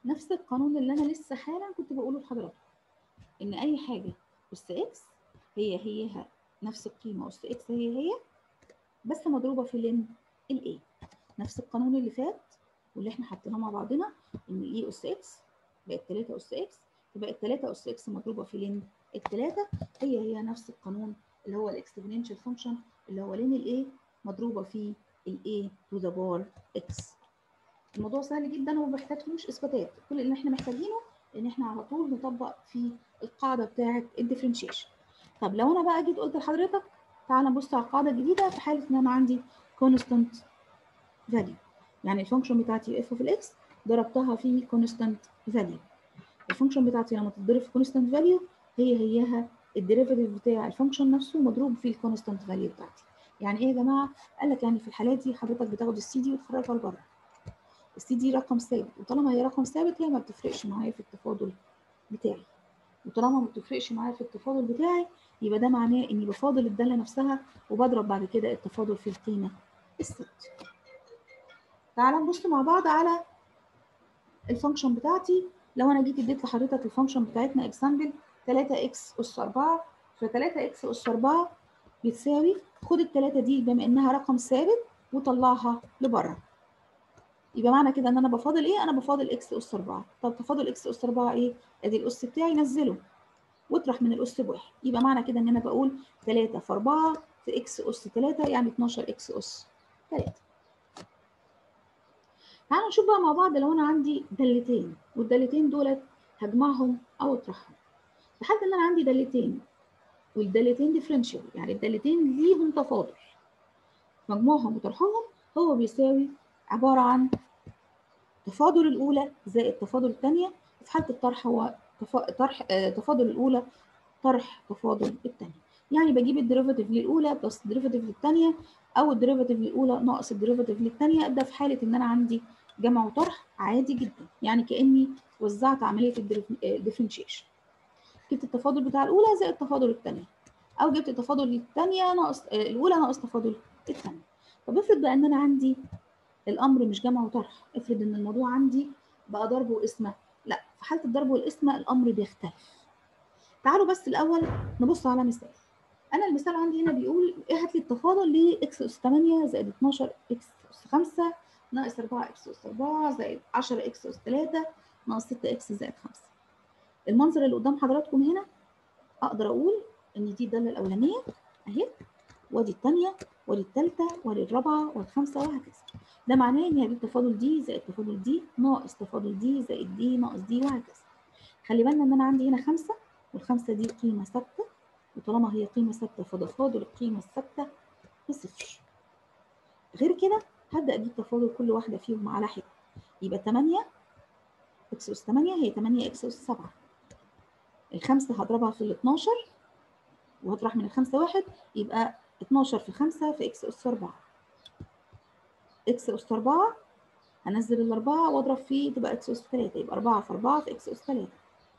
نفس القانون اللي انا لسه حالا كنت بقوله لحضراتكم ان اي حاجه اس اكس هي هي نفس القيمه اس اكس هي هي بس مضروبه في لين الاي نفس القانون اللي فات واللي احنا حطيناه مع بعضنا ان الاي اس اكس بقت 3 اس اكس تبقى 3 اس اكس مضروبه في لين الثلاثه هي هي نفس القانون اللي هو الاكسبوننشال فانكشن اللي هو لين الاي مضروبه في الاي تو ذا بار اكس الموضوع سهل جدا وما بيحتاجلوش اثباتات كل اللي احنا محتاجينه ان احنا على طول نطبق في القاعده بتاعه الديفرنشيشن طب لو انا بقى جيت قلت لحضرتك تعال نبص على القاعده الجديده في حاله ان انا عندي كونستانت فاليو يعني الفانكشن بتاعتي اف في الاكس ضربتها في كونستانت فاليو الفانكشن بتاعتي لما تتضرب في كونستانت فاليو هي هيها الديريفيتيف بتاع الفانكشن نفسه مضروب في الكونستانت فاليو بتاعتي يعني ايه يا جماعه قال لك يعني في الحالات دي حضرتك بتاخد السي دي وتخرجها لبره السي دي رقم ثابت وطالما هي رقم ثابت هي ما بتفرقش معايا في التفاضل بتاعي وطالما ما بتفرقش معايا في التفاضل بتاعي يبقى ده معناه اني بفاضل الداله نفسها وبضرب بعد كده التفاضل في القيمه الثابته تعال نبص مع بعض على الفانكشن بتاعتي لو انا جيت اديت لحضرتك الفانكشن بتاعتنا اكزامبل 3 اكس اس 4 ف 3 اكس اس 4 بتساوي خد الثلاثه دي بما انها رقم ثابت وطلعها لبره يبقى معنى كده ان انا بفاضل ايه انا بفاضل اكس اس 4 طب تفاضل اكس اس 4 ايه ادي الاس بتاعي نزله واطرح من الاس بواحد يبقى معنى كده ان انا بقول 3 في 4 في اكس اس 3 يعني 12 اكس اس 3 تعالوا نشوف بقى مع بعض لو انا عندي دالتين والدالتين دولت هجمعهم او اطرحهم لحد ان انا عندي دالتين والدالتين ديفرنشال يعني الدالتين ليهم تفاضل مجموعهم وطرحهم هو بيساوي عباره عن تفاضل الاولى زائد تفاضل الثانيه في حاله الطرح هو طرح تفاضل الاولى طرح تفاضل الثانيه يعني بجيب الديريفاتيف للاولى بلس الديريفاتيف للثانيه او الديريفاتيف للاولى ناقص الديريفاتيف للثانيه ده في حاله ان انا عندي جمع وطرح عادي جدا يعني كاني وزعت عمليه الديفرنشيشن جبت التفاضل بتاع الاولى زائد التفاضل الثانيه او جبت التفاضل الثانيه ناقص الاولى ناقص تفاضل الثانيه طب افرض بقى ان انا عندي الامر مش جمع وطرح افرض ان الموضوع عندي بقى ضرب وقسمه لا في حاله الضرب والقسمه الامر بيختلف تعالوا بس الاول نبص على مثال انا المثال عندي هنا بيقول ايه هات لي التفاضل ل اكس اس 8 زائد 12 اكس اس 5 ناقص 4 اكس اس 4 زائد 10 اكس اس 3 ناقص 6 اكس زائد 5 المنظر اللي قدام حضراتكم هنا اقدر اقول ان دي الداله الاولانيه اهي وادي الثانيه وادي الثالثه وادي الرابعه والخامسه وهكذا ده معناه ان هجيب تفاضل دي زائد تفاضل دي ناقص تفاضل دي زائد دي ناقص دي وهكذا خلي بالنا ان انا عندي هنا خمسه والخمسه دي قيمه ثابته وطالما هي قيمه ثابته فتفاضل القيمه الثابته بصفر غير كده هبدا اجيب تفاضل كل واحده فيهم على حده يبقى 8 اكس اس 8 هي 8 اكس اس 7 الخمسه هضربها في ال 12 وهطرح من الخمسه واحد يبقى 12 في 5 في اكس اس 4 اكس اس 4 هنزل الاربعه واضرب فيه تبقى اكس اس 3 يبقى 4 في 4 في اكس اس 3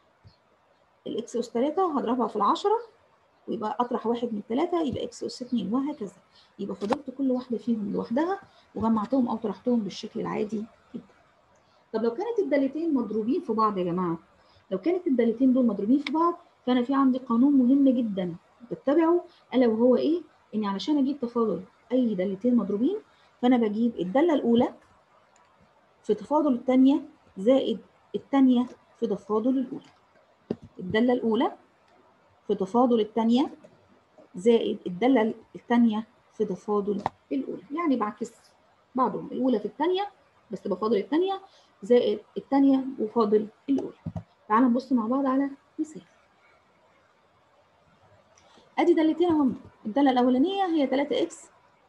الاكس اس 3 هضربها في العشرة ويبقى اطرح واحد من ثلاثة يبقى اكس اس 2 وهكذا يبقى فضلت كل واحده فيهم لوحدها وجمعتهم او طرحتهم بالشكل العادي جدا طب لو كانت الدالتين مضروبين في بعض يا جماعه لو كانت الدالتين دول مضروبين في بعض فانا في عندي قانون مهم جدا بتبعه الا وهو ايه اني علشان اجيب تفاضل اي دالتين مضروبين فانا بجيب الداله الاولى في تفاضل الثانيه زائد الثانيه في تفاضل الاولى الداله الاولى في تفاضل الثانيه زائد الداله الثانيه في تفاضل الاولى يعني بعكس بعضهم الاولى في الثانيه بس بفاضل الثانيه زائد الثانيه وفاضل الاولى تعال نبص مع بعض على مثال ادي دالتين اهم الداله الاولانيه هي 3 اكس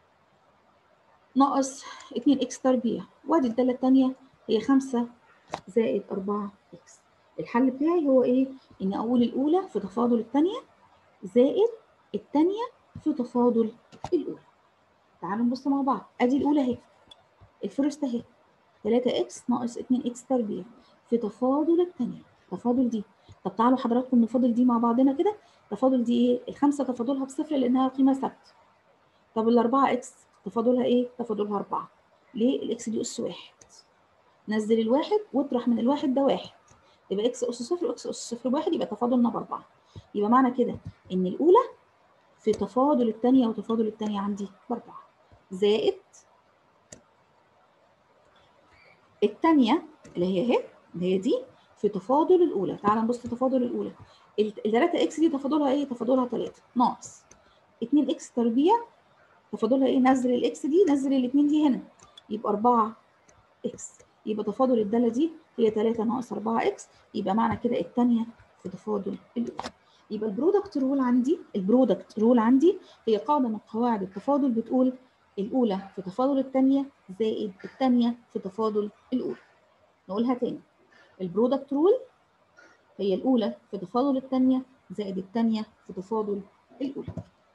ناقص 2 اكس تربيع وادي الداله الثانيه هي 5 زائد 4 اكس الحل بتاعي هو ايه ان اقول الاولى في تفاضل الثانيه زائد الثانيه في تفاضل الاولى تعالوا نبص مع بعض ادي الاولى اهي الفيرست اهي 3 اكس ناقص 2 اكس تربيع في تفاضل الثانيه تفاضل دي طب تعالوا حضراتكم نفاضل دي مع بعضنا كده تفاضل دي ايه الخمسه تفاضلها بصفر لانها قيمه ثابته طب الاربعه اكس تفاضلها ايه تفاضلها 4 ليه الاكس دي اس واحد نزل الواحد واطرح من الواحد ده واحد يبقى اكس اس صفر واكس اس صفر بواحد يبقى تفاضلنا باربعه يبقى معنى كده ان الاولى في تفاضل الثانيه وتفاضل الثانيه عندي باربعه زائد الثانيه اللي هي اهي اللي هي دي في تفاضل الاولى تعال نبص تفاضل الاولى ال 3 اكس دي تفاضلها ايه تفاضلها 3 ناقص 2 اكس تربيع تفاضلها ايه نزل الاكس دي نزل الاثنين دي هنا يبقى 4 اكس يبقى تفاضل الداله دي هي 3 ناقص 4 اكس يبقى معنى كده الثانيه في تفاضل الاولى يبقى البرودكت رول عندي البرودكت رول عندي هي قاعده من قواعد التفاضل بتقول الاولى في تفاضل الثانيه زائد الثانيه في تفاضل الاولى نقولها تاني البرودكت رول هي الاولى في تفاضل الثانيه زائد الثانيه في تفاضل الاولى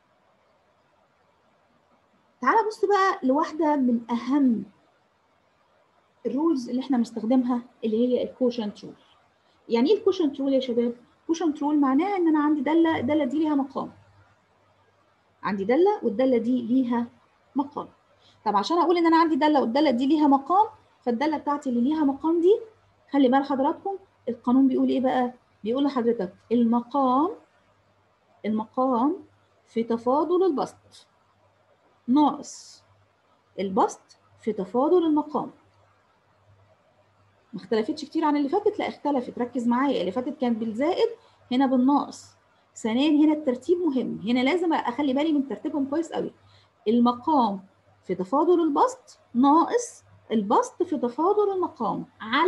تعالى بص بقى لواحده من اهم الرولز اللي احنا بنستخدمها اللي هي الكوشنت رول يعني ايه الكوشنت رول يا شباب كوشنت رول معناها ان انا عندي داله الداله دي ليها مقام عندي داله والداله دي ليها مقام طب عشان اقول ان انا عندي داله والداله دي ليها مقام فالداله بتاعتي اللي ليها مقام دي خلي بال حضراتكم القانون بيقول ايه بقى بيقول لحضرتك المقام المقام في تفاضل البسط ناقص البسط في تفاضل المقام ما اختلفتش كتير عن اللي فاتت لا اختلفت ركز معايا اللي فاتت كانت بالزائد هنا بالناقص ثانيا هنا الترتيب مهم هنا لازم اخلي بالي من ترتيبهم كويس قوي المقام في تفاضل البسط ناقص البسط في تفاضل المقام على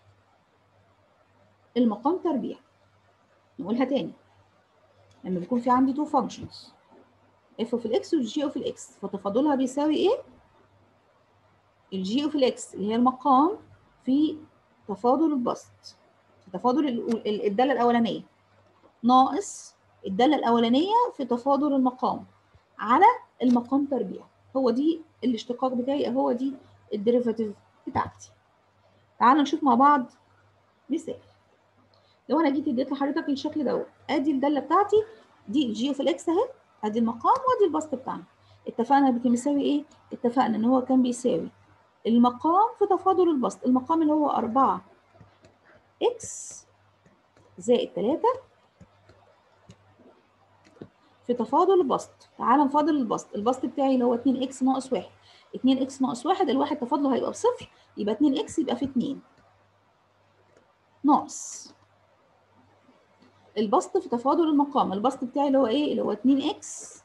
المقام تربيع نقولها تاني لما بيكون في عندي تو فانكشنز اف اوف الاكس والجي اوف الاكس فتفاضلها بيساوي ايه الجي اوف الاكس اللي هي المقام في تفاضل البسط في تفاضل الداله الاولانيه ناقص الداله الاولانيه في تفاضل المقام على المقام تربيع هو دي الاشتقاق بتاعي هو دي الديريفاتيف بتاعتي تعال نشوف مع بعض مثال لو انا جيت اديت لحضرتك الشكل دوت ادي الداله بتاعتي دي الجي اوف الاكس اهي ادي المقام وادي البسط بتاعنا اتفقنا بيساوي ايه اتفقنا ان هو كان بيساوي المقام في تفاضل البسط المقام اللي هو 4 اكس زائد 3 في تفاضل البسط تعال نفاضل البسط البسط بتاعي اللي هو 2 اكس ناقص 1 2 اكس ناقص 1 الواحد تفاضله هيبقى بصفر يبقى 2 اكس يبقى في 2 ناقص البسط في تفاضل المقام البسط بتاعي اللي هو ايه اللي هو 2 اكس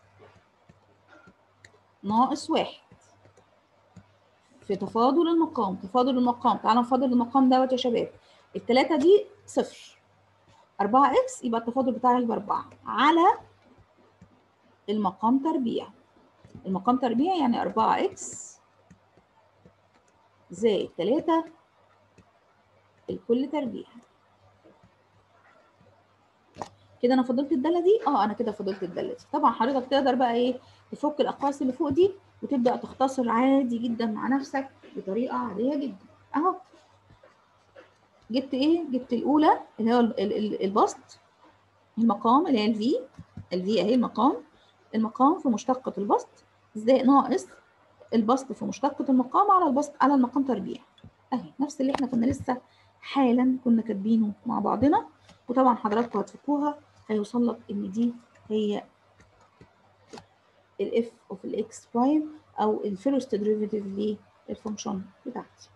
ناقص 1 في تفاضل المقام تفاضل المقام تعالوا نفاضل المقام دوت يا شباب التلاتة دي صفر 4 اكس يبقى التفاضل بتاعي يبقى 4 على المقام تربيع المقام تربيع يعني 4 اكس زائد 3 الكل تربيع كده انا فضلت الداله دي اه انا كده فضلت الداله دي طبعا حضرتك تقدر بقى ايه تفك الاقواس اللي فوق دي وتبدا تختصر عادي جدا مع نفسك بطريقه عاديه جدا اهو جبت ايه جبت الاولى اللي هو البسط المقام اللي هي الفي الفي اهي المقام المقام في مشتقه البسط زي ناقص البسط في مشتقه المقام على البسط على المقام تربيع اهي نفس اللي احنا كنا لسه حالا كنا كاتبينه مع بعضنا وطبعا حضراتكم هتفكوها هيوصل لك ان دي هي الاف اوف الاكس برايم او الفيرست ديريفيتيف للفانكشن بتاعتي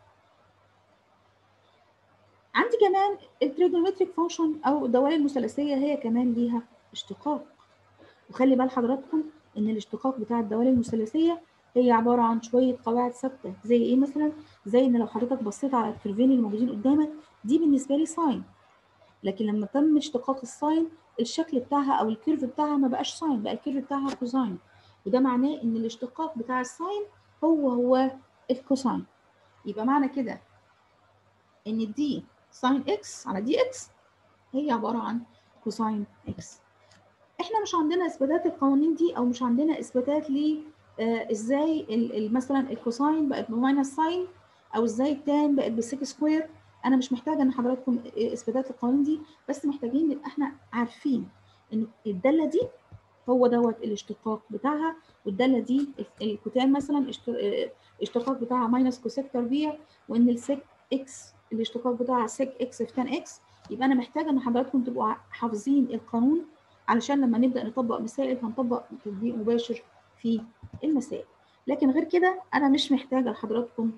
عندي كمان التريجونومتريك فانكشن او الدوال المثلثيه هي كمان ليها اشتقاق وخلي بال حضراتكم ان الاشتقاق بتاع الدوال المثلثيه هي عباره عن شويه قواعد ثابته زي ايه مثلا زي ان لو حضرتك بصيت على الكيرفين الموجودين قدامك دي بالنسبه لي ساين لكن لما تم اشتقاق الساين الشكل بتاعها او الكيرف بتاعها ما بقاش ساين بقى الكيرف بتاعها كوزاين وده معناه ان الاشتقاق بتاع الساين هو هو الكوساين يبقى معنى كده ان دي ساين اكس على دي اكس هي عباره عن كوساين اكس احنا مش عندنا اثباتات القوانين دي او مش عندنا اثباتات ل آه ازاي مثلا الكوساين بقت بماينس ساين او ازاي التان بقت بسيك سكوير انا مش محتاجه ان حضراتكم اثباتات القوانين دي بس محتاجين نبقى احنا عارفين ان الداله دي هو دوت الاشتقاق بتاعها والداله دي الكوتان مثلا اشتقاق بتاعها ماينس كوسيك تربيع وان السيك اكس الاشتقاق بتاع سيك اكس في 10 اكس يبقى انا محتاجه ان حضراتكم تبقوا حافظين القانون علشان لما نبدا نطبق مسائل هنطبق تطبيق مباشر في المسائل لكن غير كده انا مش محتاجه لحضراتكم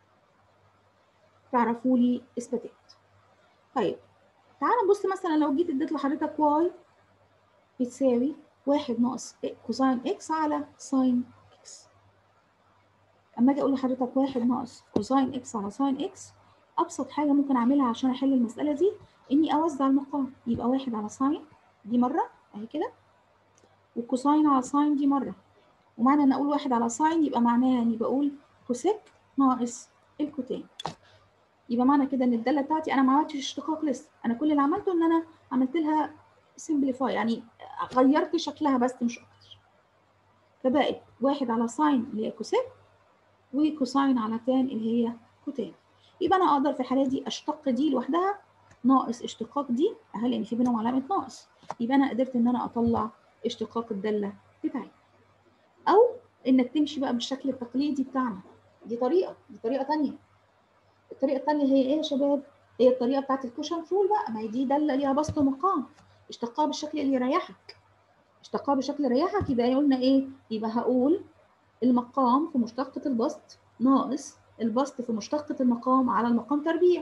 تعرفوا لي اثباتات طيب تعال نبص مثلا لو جيت اديت لحضرتك واي بتساوي واحد ناقص كوساين اكس على ساين اكس اما اجي اقول لحضرتك واحد ناقص كوساين اكس على ساين اكس ابسط حاجه ممكن اعملها عشان احل المساله دي اني اوزع المقام يبقى واحد على ساين دي مره اهي كده والكوساين على ساين دي مره ومعنى ان اقول واحد على ساين يبقى معناها اني بقول كوسيك ناقص الكوتان يبقى معنى كده ان الداله بتاعتي انا ما عملتش اشتقاق لسه انا كل اللي عملته ان انا عملت لها سمبليفاي يعني غيرت شكلها بس مش اكتر فبقت واحد على ساين اللي هي كوسيك وكوساين على تان اللي هي كوتان يبقى انا اقدر في الحاله دي اشتق دي لوحدها ناقص اشتقاق دي اهل لان في بينهم علامه ناقص يبقى انا قدرت ان انا اطلع اشتقاق الداله بتاعي او انك تمشي بقى بالشكل التقليدي بتاعنا دي طريقه دي طريقه ثانيه الطريقه الثانيه هي ايه يا شباب هي الطريقه بتاعت الكوشن رول بقى ما هي دي داله ليها بسط ومقام اشتقاها بالشكل اللي يريحك اشتقاها بالشكل اللي يريحك يبقى قلنا ايه يبقى هقول المقام في مشتقة البسط ناقص البسط في مشتقة المقام على المقام تربيع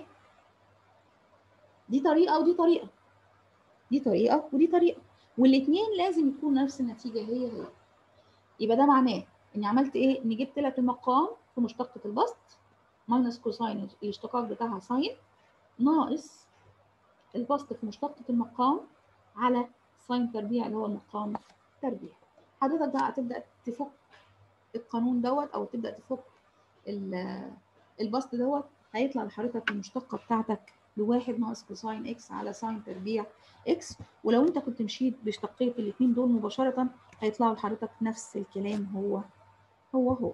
دي طريقة ودي طريقة دي طريقة ودي طريقة والاثنين لازم يكون نفس النتيجة هي هي يبقى ده معناه اني عملت ايه اني جبت لك المقام في مشتقة البسط ماينس كوساين الاشتقاق بتاعها ساين ناقص البسط في مشتقة المقام على ساين تربيع اللي هو المقام تربيع حضرتك بقى هتبدأ تفك القانون دوت او تبدأ تفك البسط دوت هيطلع لحضرتك المشتقة بتاعتك بواحد ناقص كوساين اكس على ساين تربيع اكس ولو انت كنت مشيت باشتقية الاثنين دول مباشرة هيطلعوا لحضرتك نفس الكلام هو هو هو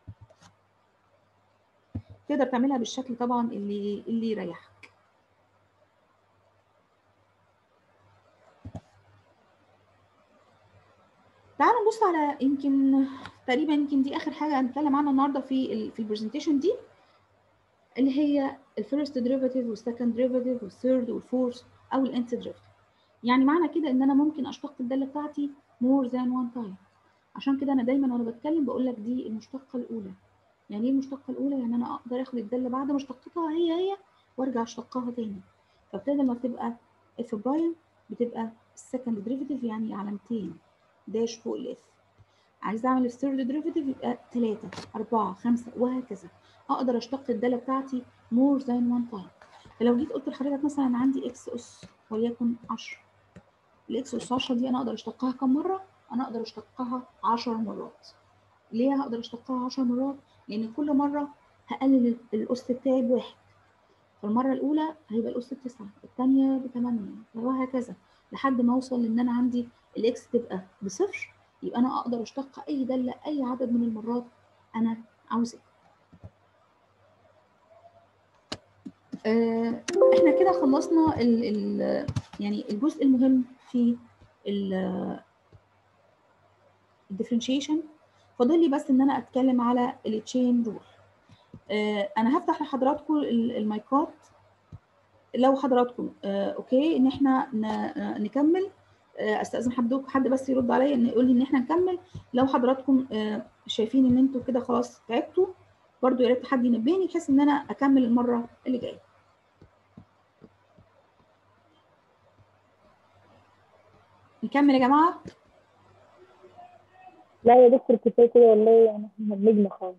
تقدر تعملها بالشكل طبعا اللي اللي يريحك تعال نبص على يمكن تقريبا يمكن دي اخر حاجه هنتكلم عنها النهارده في ال في البرزنتيشن دي اللي هي الفيرست ديريفاتيف والسكند ديريفاتيف والثيرد والفورث او الانت ديريفاتيف يعني معنى كده ان انا ممكن اشتق الداله بتاعتي more than one time عشان كده انا دايما وانا بتكلم بقول لك دي المشتقه الاولى يعني ايه المشتقه الاولى يعني انا اقدر اخد الداله بعد ما اشتقتها هي هي وارجع اشتقها تاني فابتدى لما بتبقى اف برايم بتبقى السكند ديريفاتيف يعني علامتين داش فوق الاف عايزه اعمل الثيرد ديريفاتيف يبقى 3 4 5 وهكذا اقدر اشتق الداله بتاعتي more than one time فلو جيت قلت لحضرتك مثلا عندي اكس اس وليكن 10 الاكس اس 10 دي انا اقدر اشتقها كم مره انا اقدر اشتقها 10 مرات ليه هقدر اشتقها 10 مرات لان كل مره هقلل الاس بتاعي بواحد فالمره الاولى هيبقى الاس بتسعة الثانيه بثمانية وهكذا لحد ما اوصل ان انا عندي الاكس تبقى بصفر يبقى انا اقدر اشتق اي داله اي عدد من المرات انا عاوزاه آه احنا كده خلصنا ال ال يعني الجزء المهم في الديفرنشيشن فاضل لي بس ان انا اتكلم على التشين رول آه انا هفتح لحضراتكم المايكات لو حضراتكم آه اوكي ان احنا نكمل آه استاذن حد حد بس يرد عليا ان يقول لي ان احنا نكمل لو حضراتكم آه شايفين ان انتوا كده خلاص تعبتوا برضو يا ريت حد ينبهني بحيث ان انا اكمل المره اللي جايه نكمل يا جماعه لا يا دكتور كفايه كده والله يعني احنا بنجمع خالص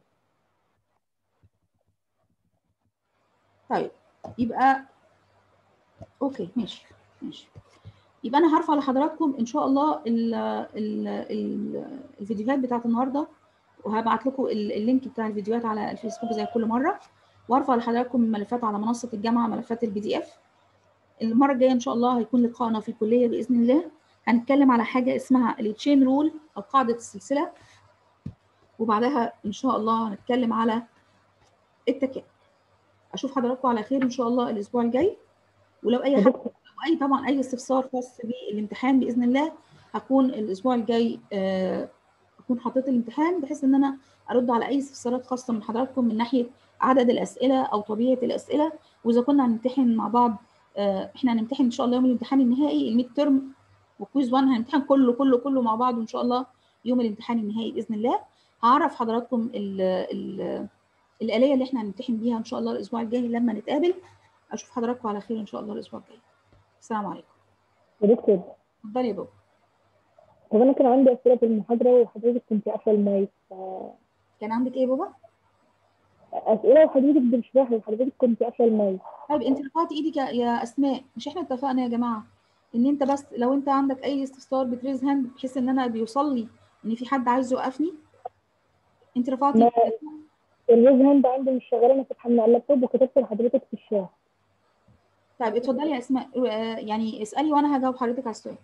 طيب يبقى اوكي ماشي ماشي يبقى انا هرفع لحضراتكم ان شاء الله ال ال ال الفيديوهات بتاعت النهارده وهبعت لكم اللينك بتاع الفيديوهات على الفيسبوك زي كل مره وارفع لحضراتكم الملفات على منصه الجامعه ملفات البي دي اف المره الجايه ان شاء الله هيكون لقائنا في الكليه باذن الله هنتكلم على حاجه اسمها التشين رول او قاعده السلسله وبعدها ان شاء الله هنتكلم على التكامل اشوف حضراتكم على خير ان شاء الله الاسبوع الجاي ولو اي حد اي طبعا اي استفسار خاص بالامتحان باذن الله هكون الاسبوع الجاي آه اكون حطيت الامتحان بحيث ان انا ارد على اي استفسارات خاصه من حضراتكم من ناحيه عدد الاسئله او طبيعه الاسئله واذا كنا هنمتحن مع بعض آه، احنا هنمتحن ان شاء الله يوم الامتحان النهائي الميد ترم وكويز 1 هنمتحن كله كله كله مع بعض وان شاء الله يوم الامتحان النهائي باذن الله هعرف حضراتكم ال ال الآلية اللي احنا هنمتحن بيها ان شاء الله الاسبوع الجاي لما نتقابل اشوف حضراتكم على خير ان شاء الله الاسبوع الجاي السلام عليكم يا دكتور اتفضلي يا بابا طب انا كان عندي اسئله في المحاضره وحضرتك كنت قافله المايك ف- كان عندك ايه يا بابا اسئله وحضرتك بتشرحي وحضرتك كنت قافله المايك طيب انت رفعتي ايدك يا- يا اسماء مش احنا اتفقنا يا جماعه ان انت بس لو انت عندك اي استفسار بتريز هاند بحيث ان انا بيوصل لي ان في حد عايز يوقفني انت رفعتي ما- إيدك. الريز هاند عندي مش شغاله انا فاتحه من على اللابتوب وكتبت لحضرتك في الشات طيب اتفضلي يا اسماء آه، يعني اسالي وانا هجاوب حضرتك على السؤال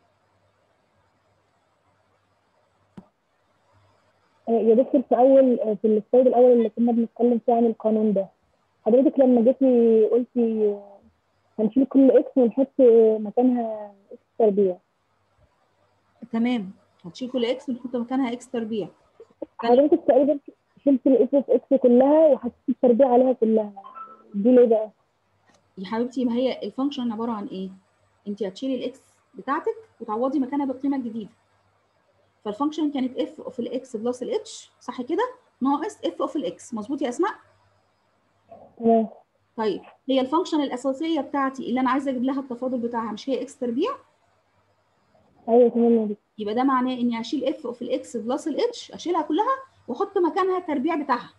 آه، يا دكتور في اول آه، في السلايد الاول اللي كنا بنتكلم فيه عن القانون ده حضرتك لما جيتي قلتي آه، هنشيل كل اكس ونحط آه، مكانها اكس تربيع تمام هتشيل كل اكس ونحط مكانها اكس تربيع كان- حضرتك تقريبا شلت الاف اف اكس كلها وحطيت التربيع عليها كلها دي ليه بقى؟ يا حبيبتي ما هي الفانكشن عباره عن ايه انت هتشيلي الاكس بتاعتك وتعوضي مكانها بالقيمه الجديده فالفانكشن كانت اف اوف الاكس بلس الاتش صح كده ناقص اف اوف الاكس مظبوط يا اسماء تمام طيب هي الفانكشن الاساسيه بتاعتي اللي انا عايزه اجيب لها التفاضل بتاعها مش هي اكس تربيع ايوه تمام يا دكتور يبقى ده معناه اني اشيل اف اوف الاكس بلس الاتش اشيلها كلها واحط مكانها التربيع بتاعها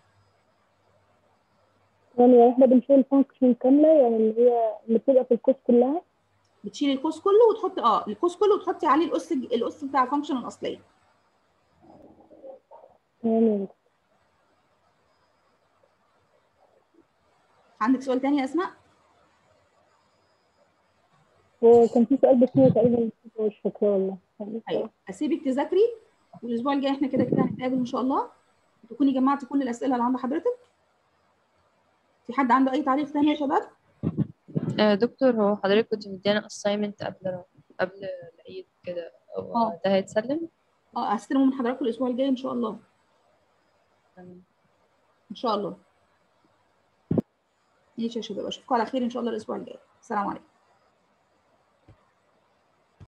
تمام يعني احنا بنشيل الفانكشن كامله يعني اللي هي اللي بتبقى في الكوست كلها بتشيلي القوس كله وتحطي اه القوس كله وتحطي عليه الاس الاس بتاع الفانكشن الاصليه تمام يا دكتور عندك سؤال تاني يا اسماء وكان في سؤال بس هو تقريبا مش فاكراه والله ايوه اسيبك تذاكري والاسبوع الجاي احنا كده كده هنتقابل ان شاء الله تكوني جمعتي كل الاسئله اللي عند حضرتك في حد عنده اي تعليق تاني يا شباب آه، دكتور هو حضرتك كنت مدينا assignment قبل قبل العيد كده هو آه. ده هيتسلم اه هستلمه من حضراتكم الاسبوع الجاي ان شاء الله تمام. ان شاء الله ماشي يا شباب اشوفكم على خير ان شاء الله الاسبوع الجاي السلام عليكم